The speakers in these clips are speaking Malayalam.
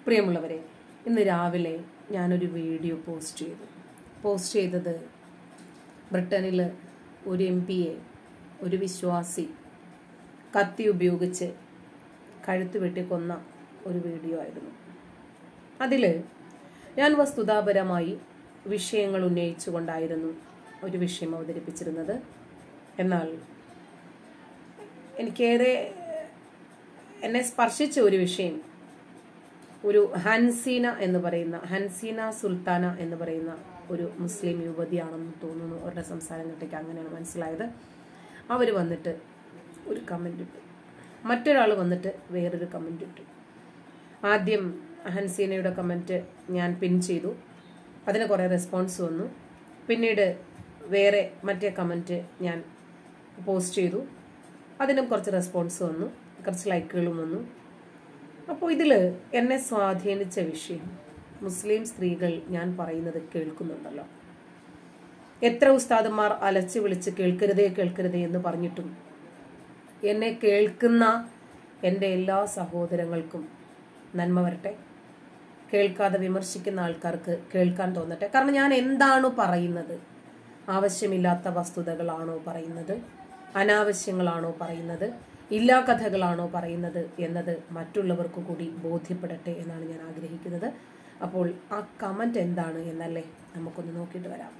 പ്രിയമുള്ളവരെ ഇന്ന് രാവിലെ ഞാനൊരു വീഡിയോ പോസ്റ്റ് ചെയ്തു പോസ്റ്റ് ചെയ്തത് ബ്രിട്ടനിൽ ഒരു എം പിയെ ഒരു വിശ്വാസി കത്തി ഉപയോഗിച്ച് കഴുത്ത് വെട്ടിക്കൊന്ന ഒരു വീഡിയോ ആയിരുന്നു അതിൽ ഞാൻ വസ്തുതാപരമായി വിഷയങ്ങൾ ഉന്നയിച്ചുകൊണ്ടായിരുന്നു ഒരു വിഷയം അവതരിപ്പിച്ചിരുന്നത് എന്നാൽ എനിക്കേറെ എന്നെ സ്പർശിച്ച ഒരു വിഷയം ഒരു ഹൻസീന എന്ന് പറയുന്ന ഹൻസീന സുൽത്താന എന്ന് പറയുന്ന ഒരു മുസ്ലിം യുവതിയാണെന്ന് തോന്നുന്നു അവരുടെ സംസാരം കേട്ടേക്ക് അങ്ങനെയാണ് മനസ്സിലായത് അവർ വന്നിട്ട് ഒരു കമൻ്റ് ഇട്ടു മറ്റൊരാൾ വന്നിട്ട് വേറൊരു കമൻ്റ് ഇട്ടു ആദ്യം ഹൻസീനയുടെ കമൻറ്റ് ഞാൻ പിൻ ചെയ്തു അതിന് കുറേ റെസ്പോൺസ് വന്നു പിന്നീട് വേറെ മറ്റേ കമൻറ്റ് ഞാൻ പോസ്റ്റ് ചെയ്തു അതിനും കുറച്ച് റെസ്പോൺസ് വന്നു കുറച്ച് ലൈക്കുകളും വന്നു അപ്പോൾ ഇതിൽ എന്നെ സ്വാധീനിച്ച വിഷയം മുസ്ലിം സ്ത്രീകൾ ഞാൻ പറയുന്നത് കേൾക്കുന്നുണ്ടല്ലോ എത്ര ഉസ്താദന്മാർ അലച്ചു വിളിച്ച് കേൾക്കരുതേ കേൾക്കരുതേ എന്ന് പറഞ്ഞിട്ടും എന്നെ കേൾക്കുന്ന എൻ്റെ എല്ലാ സഹോദരങ്ങൾക്കും നന്മ വരട്ടെ കേൾക്കാതെ വിമർശിക്കുന്ന ആൾക്കാർക്ക് കേൾക്കാൻ തോന്നട്ടെ കാരണം ഞാൻ എന്താണ് പറയുന്നത് ആവശ്യമില്ലാത്ത വസ്തുതകളാണോ പറയുന്നത് അനാവശ്യങ്ങളാണോ പറയുന്നത് ഇല്ലാ കഥകളാണോ പറയുന്നത് എന്നത് മറ്റുള്ളവർക്ക് കൂടി ബോധ്യപ്പെടട്ടെ എന്നാണ് ഞാൻ ആഗ്രഹിക്കുന്നത് അപ്പോൾ ആ കമന്റ് എന്താണ് എന്നല്ലേ നമുക്കൊന്ന് നോക്കിയിട്ട് വരാം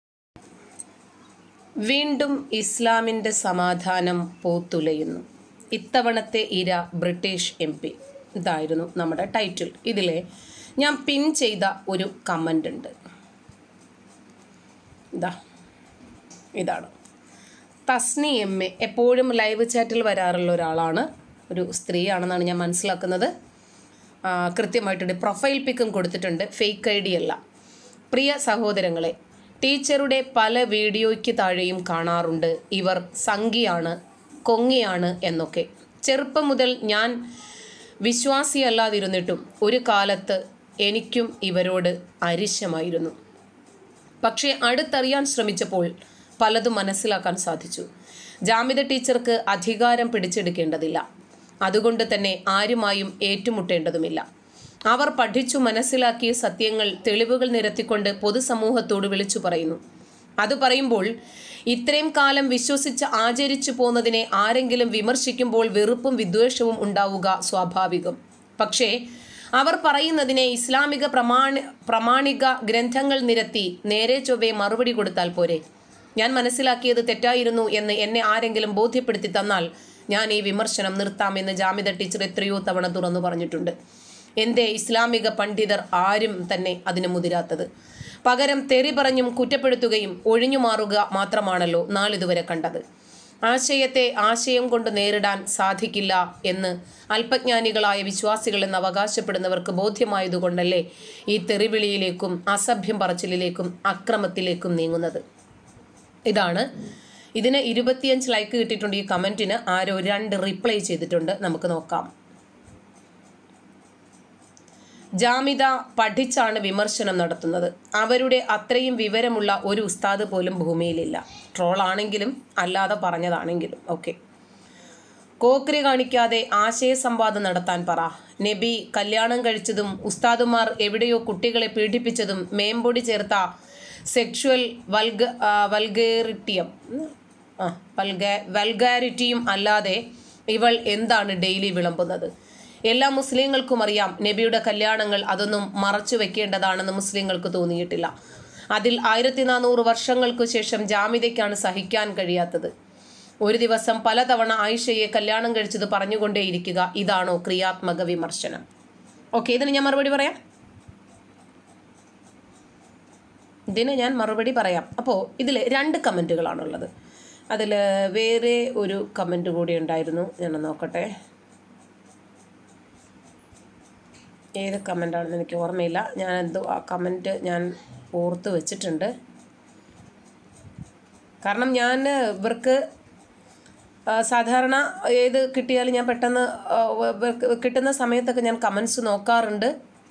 വീണ്ടും ഇസ്ലാമിന്റെ സമാധാനം പോത്തുലയുന്നു ഇത്തവണത്തെ ഇര ബ്രിട്ടീഷ് എം പി ഇതായിരുന്നു നമ്മുടെ ടൈറ്റിൽ ഇതിലെ ഞാൻ പിൻ ചെയ്ത ഒരു കമൻ്റ് ഉണ്ട് ഇതാ ഇതാണ് തസ്നി എം എ എപ്പോഴും ലൈവ് ചാറ്റിൽ വരാറുള്ള ഒരാളാണ് ഒരു സ്ത്രീയാണെന്നാണ് ഞാൻ മനസ്സിലാക്കുന്നത് ആ, കൃത്യമായിട്ടുണ്ട് പ്രൊഫൈൽ പിക്കും കൊടുത്തിട്ടുണ്ട് ഫേക്ക് ഐ ഡി അല്ല പ്രിയ സഹോദരങ്ങളെ ടീച്ചറുടെ പല വീഡിയോയ്ക്ക് താഴെയും കാണാറുണ്ട് ഇവർ സംഖ്യയാണ് കൊങ്ങിയാണ് എന്നൊക്കെ ചെറുപ്പം മുതൽ ഞാൻ വിശ്വാസിയല്ലാതിരുന്നിട്ടും ഒരു കാലത്ത് എനിക്കും ഇവരോട് അരിശമായിരുന്നു പക്ഷേ അടുത്തറിയാൻ ശ്രമിച്ചപ്പോൾ പലതും മനസ്സിലാക്കാൻ സാധിച്ചു ജാമിത ടീച്ചർക്ക് അധികാരം പിടിച്ചെടുക്കേണ്ടതില്ല അതുകൊണ്ട് തന്നെ ആരുമായും ഏറ്റുമുട്ടേണ്ടതുമില്ല അവർ പഠിച്ചു മനസ്സിലാക്കിയ സത്യങ്ങൾ തെളിവുകൾ നിരത്തിക്കൊണ്ട് പൊതുസമൂഹത്തോട് വിളിച്ചു പറയുന്നു അത് പറയുമ്പോൾ ഇത്രയും കാലം വിശ്വസിച്ച് ആചരിച്ചു പോന്നതിനെ ആരെങ്കിലും വിമർശിക്കുമ്പോൾ വെറുപ്പും വിദ്വേഷവും ഉണ്ടാവുക സ്വാഭാവികം പക്ഷേ അവർ പറയുന്നതിനെ ഇസ്ലാമിക പ്രമാണി പ്രമാണിക ഗ്രന്ഥങ്ങൾ നിരത്തി നേരെ ചൊവ്വെ മറുപടി കൊടുത്താൽ പോരെ ഞാൻ മനസ്സിലാക്കിയത് തെറ്റായിരുന്നു എന്ന് എന്നെ ആരെങ്കിലും ബോധ്യപ്പെടുത്തി തന്നാൽ ഞാൻ ഈ വിമർശനം നിർത്താമെന്ന് ജാമിദ ടീച്ചർ എത്രയോ തവണ തുറന്നു പറഞ്ഞിട്ടുണ്ട് എന്തേ ഇസ്ലാമിക പണ്ഡിതർ ആരും തന്നെ അതിന് മുതിരാത്തത് പകരം തെറി പറഞ്ഞും കുറ്റപ്പെടുത്തുകയും ഒഴിഞ്ഞു മാറുക മാത്രമാണല്ലോ നാളിതുവരെ കണ്ടത് ആശയത്തെ ആശയം കൊണ്ട് നേരിടാൻ സാധിക്കില്ല എന്ന് അല്പജ്ഞാനികളായ വിശ്വാസികൾ എന്ന് അവകാശപ്പെടുന്നവർക്ക് ബോധ്യമായതുകൊണ്ടല്ലേ ഈ തെറിവിളിയിലേക്കും അസഭ്യം പറച്ചിലിലേക്കും അക്രമത്തിലേക്കും നീങ്ങുന്നത് ഇതാണ് ഇതിന് ഇരുപത്തിയഞ്ച് ലൈക്ക് കിട്ടിയിട്ടുണ്ട് ഈ കമന്റിന് ആരോ രണ്ട് റിപ്ലൈ ചെയ്തിട്ടുണ്ട് നമുക്ക് നോക്കാം ജാമിത പഠിച്ചാണ് വിമർശനം നടത്തുന്നത് അവരുടെ അത്രയും വിവരമുള്ള ഒരു ഉസ്താദ് പോലും ഭൂമിയിലില്ല ട്രോളാണെങ്കിലും അല്ലാതെ പറഞ്ഞതാണെങ്കിലും ഓക്കെ കോക്രി കാണിക്കാതെ ആശയ സംവാദം നടത്താൻ പറ നബി കല്യാണം കഴിച്ചതും ഉസ്താദുമാർ എവിടെയോ കുട്ടികളെ പീഡിപ്പിച്ചതും മേമ്പൊടി ചേർത്ത സെക്ഷുവൽ വൽഗ വൽഗേറിറ്റിയം ആ വൽഗ വൽഗാരിറ്റിയും അല്ലാതെ ഇവൾ എന്താണ് ഡെയിലി വിളമ്പുന്നത് എല്ലാ മുസ്ലിങ്ങൾക്കും അറിയാം നബിയുടെ കല്യാണങ്ങൾ അതൊന്നും മറച്ചു വെക്കേണ്ടതാണെന്ന് മുസ്ലിങ്ങൾക്ക് തോന്നിയിട്ടില്ല അതിൽ ആയിരത്തി നാനൂറ് വർഷങ്ങൾക്കു ശേഷം ജാമിതയ്ക്കാണ് സഹിക്കാൻ കഴിയാത്തത് ഒരു ദിവസം പലതവണ ആയിഷയെ കല്യാണം കഴിച്ചത് പറഞ്ഞുകൊണ്ടേയിരിക്കുക ഇതാണോ ക്രിയാത്മക വിമർശനം ഓക്കെ ഇതിന് ഞാൻ മറുപടി പറയാം ഇതിന് ഞാൻ മറുപടി പറയാം അപ്പോൾ ഇതിൽ രണ്ട് കമൻറ്റുകളാണുള്ളത് അതിൽ വേറെ ഒരു കമൻറ്റ് കൂടി ഉണ്ടായിരുന്നു ഞാൻ നോക്കട്ടെ ഏത് കമൻ്റാണെന്ന് എനിക്ക് ഓർമ്മയില്ല ഞാൻ എന്തോ ആ കമൻറ്റ് ഞാൻ ഓർത്ത് വെച്ചിട്ടുണ്ട് കാരണം ഞാൻ ഇവർക്ക് ആ, സാധാരണ ഏത് കിട്ടിയാലും ഞാൻ പെട്ടെന്ന് ആ, ഇവർക്ക് കിട്ടുന്ന സമയത്തൊക്കെ ഞാൻ കമൻസ് നോക്കാറുണ്ട്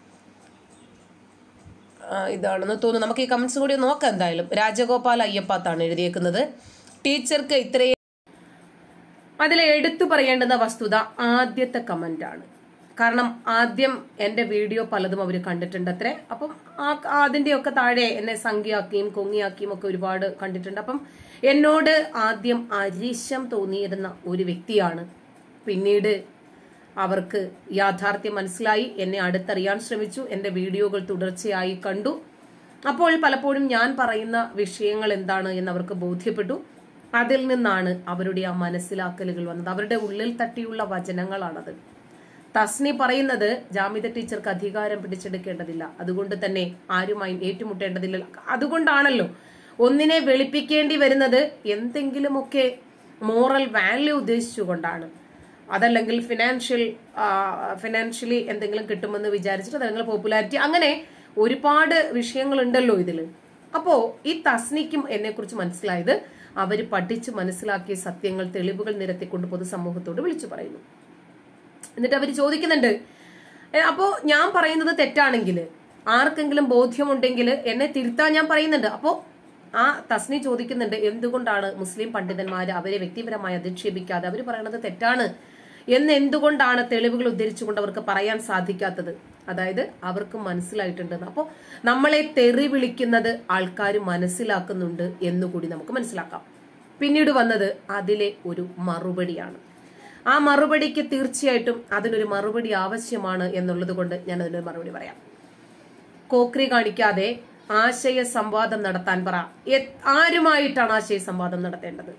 ആ, ഇതാണെന്ന് തോന്നുന്നു നമുക്ക് ഈ കമൻസ് കൂടി നോക്കാം എന്തായാലും രാജഗോപാൽ അയ്യപ്പാത്താണ് എഴുതിയേക്കുന്നത് ടീച്ചർക്ക് ഇത്രയും അതിൽ എടുത്തു പറയേണ്ടുന്ന വസ്തുത ആദ്യത്തെ കമൻ്റാണ് കാരണം ആദ്യം എൻ്റെ വീഡിയോ പലതും അവർ കണ്ടിട്ടുണ്ട് അത്രേ അപ്പം ആ അതിൻ്റെയൊക്കെ താഴെ എന്നെ സംഖ്യയാക്കിയും കൊങ്ങിയാക്കിയും ഒക്കെ ഒരുപാട് കണ്ടിട്ടുണ്ട് അപ്പം എന്നോട് ആദ്യം അരിശം തോന്നിയിരുന്ന ഒരു വ്യക്തിയാണ് പിന്നീട് അവർക്ക് യാഥാർത്ഥ്യം മനസ്സിലായി എന്നെ അടുത്തറിയാൻ ശ്രമിച്ചു എൻ്റെ വീഡിയോകൾ തുടർച്ചയായി കണ്ടു അപ്പോൾ പലപ്പോഴും ഞാൻ പറയുന്ന വിഷയങ്ങൾ എന്താണ് എന്ന് അവർക്ക് ബോധ്യപ്പെട്ടു അതിൽ നിന്നാണ് അവരുടെ ആ മനസ്സിലാക്കലുകൾ വന്നത് അവരുടെ ഉള്ളിൽ തട്ടിയുള്ള വചനങ്ങളാണത് തസ്നി പറയുന്നത് ജാമിദ ടീച്ചർക്ക് അധികാരം പിടിച്ചെടുക്കേണ്ടതില്ല അതുകൊണ്ട് തന്നെ ആരുമായി ഏറ്റുമുട്ടേണ്ടതില്ല അതുകൊണ്ടാണല്ലോ ഒന്നിനെ വെളുപ്പിക്കേണ്ടി വരുന്നത് എന്തെങ്കിലുമൊക്കെ മോറൽ വാല്യൂ ഉദ്ദേശിച്ചുകൊണ്ടാണ് അതല്ലെങ്കിൽ ഫിനാൻഷ്യൽ ഫിനാൻഷ്യലി എന്തെങ്കിലും കിട്ടുമെന്ന് വിചാരിച്ചിട്ട് അതല്ലെങ്കിൽ പോപ്പുലാരിറ്റി അങ്ങനെ ഒരുപാട് വിഷയങ്ങളുണ്ടല്ലോ ഇതിൽ അപ്പോ ഈ തസ്നിക്കും എന്നെ കുറിച്ച് മനസ്സിലായത് അവർ പഠിച്ച് മനസ്സിലാക്കിയ സത്യങ്ങൾ തെളിവുകൾ നിരത്തിക്കൊണ്ട് പൊതുസമൂഹത്തോട് വിളിച്ചു പറയുന്നു എന്നിട്ട് അവർ ചോദിക്കുന്നുണ്ട് "എ, അപ്പോ ഞാൻ പറയുന്നത് തെറ്റാണെങ്കിൽ ആർക്കെങ്കിലും ബോധ്യമുണ്ടെങ്കിൽ എന്നെ തിരുത്താൻ ഞാൻ പറയുന്നുണ്ട് അപ്പോ ആ തസ്നി ചോദിക്കുന്നുണ്ട് എന്തുകൊണ്ടാണ് മുസ്ലിം പണ്ഡിതന്മാർ അവരെ വ്യക്തിപരമായി അധിക്ഷേപിക്കാതെ അവർ പറയുന്നത് തെറ്റാണ് എന്ന് എന്തുകൊണ്ടാണ് തെളിവുകൾ ഉദ്ധരിച്ചുകൊണ്ട് അവർക്ക് പറയാൻ സാധിക്കാത്തത് അതായത് അവർക്ക് മനസ്സിലായിട്ടുണ്ടെന്ന് അപ്പോൾ നമ്മളെ തെറി വിളിക്കുന്നത് ആൾക്കാർ മനസ്സിലാക്കുന്നുണ്ട് എന്നുകൂടി നമുക്ക് മനസ്സിലാക്കാം പിന്നീട് വന്നത് അതിലെ ഒരു മറുപടിയാണ് ആ മറുപടിക്ക് തീർച്ചയായിട്ടും അതിനൊരു മറുപടി ആവശ്യമാണ് എന്നുള്ളത് കൊണ്ട് ഞാൻ അതിനൊരു മറുപടി പറയാം കോക്രി കാണിക്കാതെ ആശയ സംവാദം നടത്താൻ പറ എ- ആരുമായിട്ടാണ് ആശയ സംവാദം നടത്തേണ്ടത്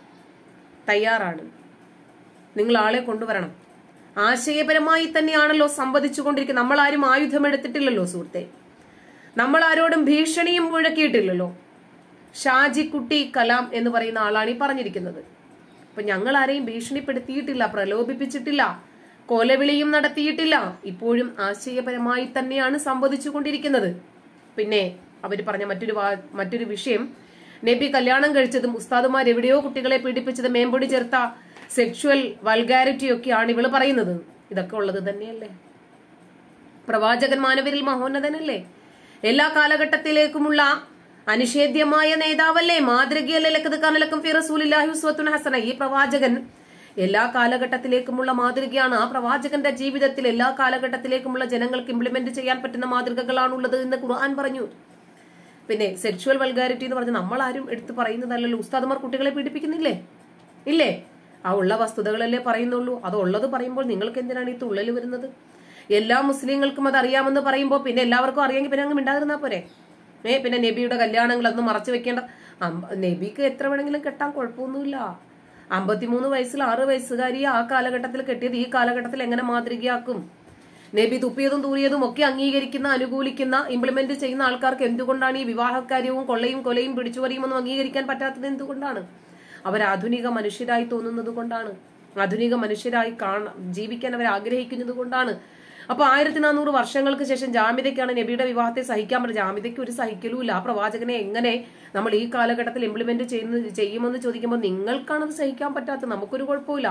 തയ്യാറാണ് നിങ്ങൾ ആളെ കൊണ്ടുവരണം ആശയപരമായി തന്നെയാണല്ലോ സംവദിച്ചുകൊണ്ടിരിക്കുന്നത് നമ്മൾ ആരും ആയുധം എടുത്തിട്ടില്ലല്ലോ സുഹൃത്തെ നമ്മൾ ആരോടും ഭീഷണിയും മുഴക്കിയിട്ടില്ലല്ലോ ഷാജിക്കുട്ടി കലാം എന്ന് പറയുന്ന ആളാണ് ഈ പറഞ്ഞിരിക്കുന്നത് അപ്പൊ ഞങ്ങൾ ആരെയും ഭീഷണിപ്പെടുത്തിയിട്ടില്ല പ്രലോഭിപ്പിച്ചിട്ടില്ല കൊലവിളിയും നടത്തിയിട്ടില്ല ഇപ്പോഴും ആശയപരമായി തന്നെയാണ് സംവദിച്ചുകൊണ്ടിരിക്കുന്നത് പിന്നെ അവർ പറഞ്ഞ മറ്റൊരു വാ- മറ്റൊരു വിഷയം നബി കല്യാണം കഴിച്ചതും ഉസ്താദുമാർ എവിടെയോ കുട്ടികളെ പീഡിപ്പിച്ചത് മേമ്പൊടി ചേർത്ത സെക്ഷുവൽ വൾഗാരിറ്റി ഒക്കെയാണ് ഇവള് പറയുന്നത് ഇതൊക്കെ ഉള്ളത് തന്നെയല്ലേ പ്രവാചകൻ മാനവരിൽ മഹോന്നതനല്ലേ എല്ലാ കാലഘട്ടത്തിലേക്കുമുള്ള അനിഷേധ്യമായ നേതാവല്ലേ മാതൃകയല്ലേ ലക്കത് കാനലക്കം ഫി റസൂലില്ലാഹി ഉസ്വത്തുൻ ഹസന ഈ പ്രവാചകൻ എല്ലാ കാലഘട്ടത്തിലേക്കുമുള്ള മാതൃകയാണ് ആ പ്രവാചകന്റെ ജീവിതത്തിൽ എല്ലാ കാലഘട്ടത്തിലേക്കുമുള്ള ജനങ്ങൾക്ക് ഇംപ്ലിമെന്റ് ചെയ്യാൻ പറ്റുന്ന മാതൃകകളാണുള്ളത് എന്ന് ഖുർആൻ പറഞ്ഞു പിന്നെ സെക്ഷുവൽ വൾഗാരിറ്റി എന്ന് പറഞ്ഞാൽ നമ്മൾ ആരും എടുത്ത് പറയുന്നതല്ലല്ലോ ഉസ്താദുമാർ കുട്ടികളെ പീഡിപ്പിക്കുന്നില്ലേ ഇല്ലേ ആ ഉള്ള വസ്തുതകളല്ലേ പറയുന്നുള്ളൂ അത് ഉള്ളത് പറയുമ്പോൾ നിങ്ങൾക്ക് എന്തിനാണ് ഈ തുള്ളൽ വരുന്നത് എല്ലാ മുസ്ലിങ്ങൾക്കും അത് അറിയാമെന്ന് പറയുമ്പോൾ പിന്നെ എല്ലാവർക്കും അറിയാമെങ്കിൽ പിന്നെ അങ്ങ് മിണ്ടാതിരുന്നാ പോരെ ഏ പിന്നെ നബിയുടെ കല്യാണങ്ങളൊന്നും മറച്ചു വെക്കേണ്ട അമ്പ- നബിക്ക് എത്ര വേണമെങ്കിലും കെട്ടാൻ കുഴപ്പമൊന്നുമില്ല അമ്പത്തിമൂന്ന് വയസ്സിൽ ആറ് വയസ്സുകാരിയെ ആ കാലഘട്ടത്തിൽ കെട്ടിയത് ഈ കാലഘട്ടത്തിൽ എങ്ങനെ മാതൃകയാക്കും നബി തുപ്പിയതും തൂറിയതും ഒക്കെ അംഗീകരിക്കുന്ന അനുകൂലിക്കുന്ന ഇംപ്ലിമെന്റ് ചെയ്യുന്ന ആൾക്കാർക്ക് എന്തുകൊണ്ടാണ് ഈ വിവാഹക്കാര്യവും കൊള്ളയും കൊലയും പിടിച്ചുപറിയും ഒന്നും അംഗീകരിക്കാൻ പറ്റാത്തത് എന്തുകൊണ്ടാണ് അവർ ആധുനിക മനുഷ്യരായി തോന്നുന്നത് കൊണ്ടാണ് ആധുനിക മനുഷ്യരായി കാണ ജീവിക്കാൻ അവർ ആഗ്രഹിക്കുന്നത് കൊണ്ടാണ് അപ്പൊ ആയിരത്തി നാനൂറ് വർഷങ്ങൾക്ക് ശേഷം ജാമിതയ്ക്കാണ് നബിയുടെ വിവാഹത്തെ സഹിക്കാൻ പറ്റും ജാമിതയ്ക്ക് ഒരു സഹിക്കലുമില്ല ആ പ്രവാചകനെ എങ്ങനെ നമ്മൾ ഈ കാലഘട്ടത്തിൽ ഇംപ്ലിമെന്റ് ചെയ്യുന്ന ചെയ്യുമെന്ന് ചോദിക്കുമ്പോൾ നിങ്ങൾക്കാണത് സഹിക്കാൻ പറ്റാത്തത് നമുക്കൊരു കുഴപ്പമില്ല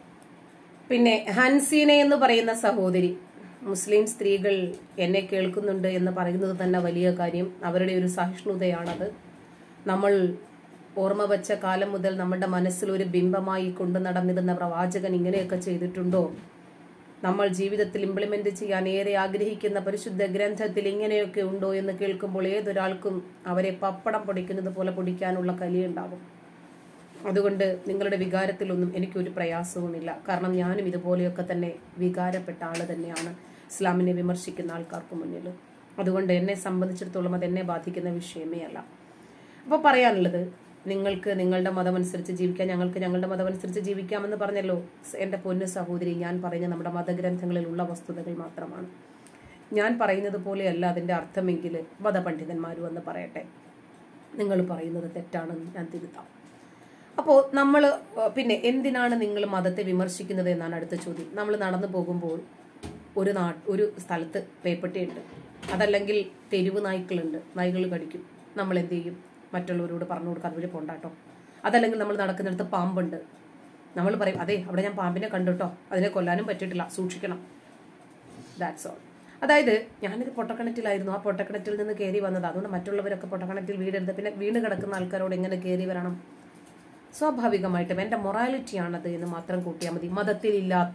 പിന്നെ ഹൻസീന എന്ന് പറയുന്ന സഹോദരി മുസ്ലിം സ്ത്രീകൾ എന്നെ കേൾക്കുന്നുണ്ട് എന്ന് പറയുന്നത് തന്നെ വലിയ കാര്യം അവരുടെ ഒരു സഹിഷ്ണുതയാണത് നമ്മൾ ഓർമ്മ വച്ച കാലം മുതൽ നമ്മുടെ മനസ്സിൽ ഒരു ബിംബമായി കൊണ്ടു നടന്നിരുന്ന പ്രവാചകൻ ഇങ്ങനെയൊക്കെ ചെയ്തിട്ടുണ്ടോ നമ്മൾ ജീവിതത്തിൽ ഇംപ്ലിമെന്റ് ചെയ്യാൻ ഏറെ ആഗ്രഹിക്കുന്ന പരിശുദ്ധ ഗ്രന്ഥത്തിൽ ഇങ്ങനെയൊക്കെ ഉണ്ടോ എന്ന് കേൾക്കുമ്പോൾ ഏതൊരാൾക്കും അവരെ പപ്പടം പൊടിക്കുന്നത് പോലെ പൊടിക്കാനുള്ള കലിയുണ്ടാവും അതുകൊണ്ട് നിങ്ങളുടെ വികാരത്തിലൊന്നും എനിക്കൊരു പ്രയാസവുമില്ല കാരണം ഞാനും ഇതുപോലെയൊക്കെ തന്നെ വികാരപ്പെട്ട ആള് തന്നെയാണ് ഇസ്ലാമിനെ വിമർശിക്കുന്ന ആൾക്കാർക്ക് മുന്നിൽ അതുകൊണ്ട് എന്നെ സംബന്ധിച്ചിടത്തോളം അത് എന്നെ ബാധിക്കുന്ന വിഷയമേ അല്ല അപ്പോൾ പറയാനുള്ളത് നിങ്ങൾക്ക് നിങ്ങളുടെ മതമനുസരിച്ച് ജീവിക്കാം ഞങ്ങൾക്ക് ഞങ്ങളുടെ മതമനുസരിച്ച് ജീവിക്കാമെന്ന് പറഞ്ഞല്ലോ എൻ്റെ പൊന്നു സഹോദരി ഞാൻ പറഞ്ഞ നമ്മുടെ മതഗ്രന്ഥങ്ങളിലുള്ള വസ്തുതകൾ മാത്രമാണ് ഞാൻ പറയുന്നത് പോലെയല്ല അതിൻ്റെ അർത്ഥമെങ്കിൽ മതപണ്ഡിതന്മാരും എന്ന് പറയട്ടെ നിങ്ങൾ പറയുന്നത് തെറ്റാണെന്ന് ഞാൻ തിരുത്താം അപ്പോൾ നമ്മൾ പിന്നെ എന്തിനാണ് നിങ്ങൾ മതത്തെ വിമർശിക്കുന്നത് എന്നാണ് അടുത്ത ചോദ്യം നമ്മൾ നടന്നു പോകുമ്പോൾ ഒരു നാ ഒരു സ്ഥലത്ത് പേപ്പട്ടിയുണ്ട് അതല്ലെങ്കിൽ തെരുവ് നായ്ക്കളുണ്ട് നായ്കൾ കടിക്കും നമ്മൾ എന്ത് ചെയ്യും മറ്റുള്ളവരോട് പറഞ്ഞു കൊടുക്കാൻ അതുവഴി പോണ്ടാട്ടോ അതല്ലെങ്കിൽ നമ്മൾ നടക്കുന്നിടത്ത് പാമ്പുണ്ട് നമ്മൾ പറയും അതെ അവിടെ ഞാൻ പാമ്പിനെ കണ്ടു കേട്ടോ അതിനെ കൊല്ലാനും പറ്റിയിട്ടില്ല സൂക്ഷിക്കണം ദാറ്റ്സ് ഓൾ അതായത് ഞാനൊരു പൊട്ടക്കിണറ്റിലായിരുന്നു ആ പൊട്ടക്കിണറ്റിൽ നിന്ന് കയറി വന്നത് അതുകൊണ്ട് മറ്റുള്ളവരൊക്കെ പൊട്ടക്കിണറ്റിൽ വീടെടുത്ത് പിന്നെ വീണ് കിടക്കുന്ന ആൾക്കാരോട് എങ്ങനെ കയറി വരണം സ്വാഭാവികമായിട്ടും എൻ്റെ മൊറാലിറ്റിയാണത് എന്ന് മാത്രം കൂട്ടിയാൽ മതി മതത്തിലില്ലാത്ത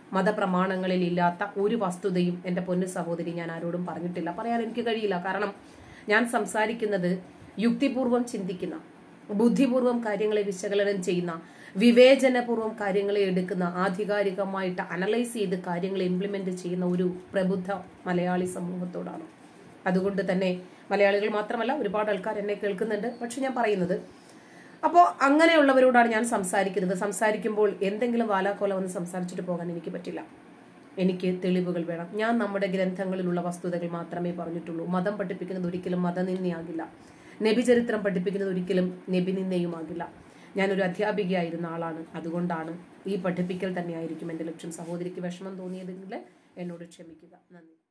മതപ്രമാണങ്ങളിൽ ഇല്ലാത്ത ഒരു വസ്തുതയും എൻ്റെ പൊന്നു സഹോദരി ഞാൻ ആരോടും പറഞ്ഞിട്ടില്ല പറയാൻ എനിക്ക് കഴിയില്ല കാരണം ഞാൻ സംസാരിക്കുന്നത് യുക്തിപൂർവം ചിന്തിക്കുന്ന ബുദ്ധിപൂർവം കാര്യങ്ങളെ വിശകലനം ചെയ്യുന്ന വിവേചനപൂർവം കാര്യങ്ങളെ എടുക്കുന്ന ആധികാരികമായിട്ട് അനലൈസ് ചെയ്ത് കാര്യങ്ങൾ ഇംപ്ലിമെന്റ് ചെയ്യുന്ന ഒരു പ്രബുദ്ധ മലയാളി സമൂഹത്തോടാണ് അതുകൊണ്ട് തന്നെ മലയാളികൾ മാത്രമല്ല ഒരുപാട് ആൾക്കാർ എന്നെ കേൾക്കുന്നുണ്ട് പക്ഷെ ഞാൻ പറയുന്നത് അപ്പോൾ അങ്ങനെയുള്ളവരോടാണ് ഞാൻ സംസാരിക്കുന്നത് സംസാരിക്കുമ്പോൾ എന്തെങ്കിലും വാലാക്കോല വന്ന് സംസാരിച്ചിട്ട് പോകാൻ എനിക്ക് പറ്റില്ല എനിക്ക് തെളിവുകൾ വേണം ഞാൻ നമ്മുടെ ഗ്രന്ഥങ്ങളിലുള്ള വസ്തുതകൾ മാത്രമേ പറഞ്ഞിട്ടുള്ളൂ മതം പഠിപ്പിക്കുന്നത് ഒരിക്കലും മതനിന്ദയാകില്ല നബി ചരിത്രം പഠിപ്പിക്കുന്നത് ഒരിക്കലും നബി നിന്ദയുമാകില്ല ഞാനൊരു അധ്യാപികയായിരുന്ന ആളാണ് അതുകൊണ്ടാണ് ഈ പഠിപ്പിക്കൽ തന്നെയായിരിക്കും എൻ്റെ ലക്ഷ്യം സഹോദരിക്ക് വിഷമം തോന്നിയതെങ്കിൽ എന്നോട് ക്ഷമിക്കുക നന്ദി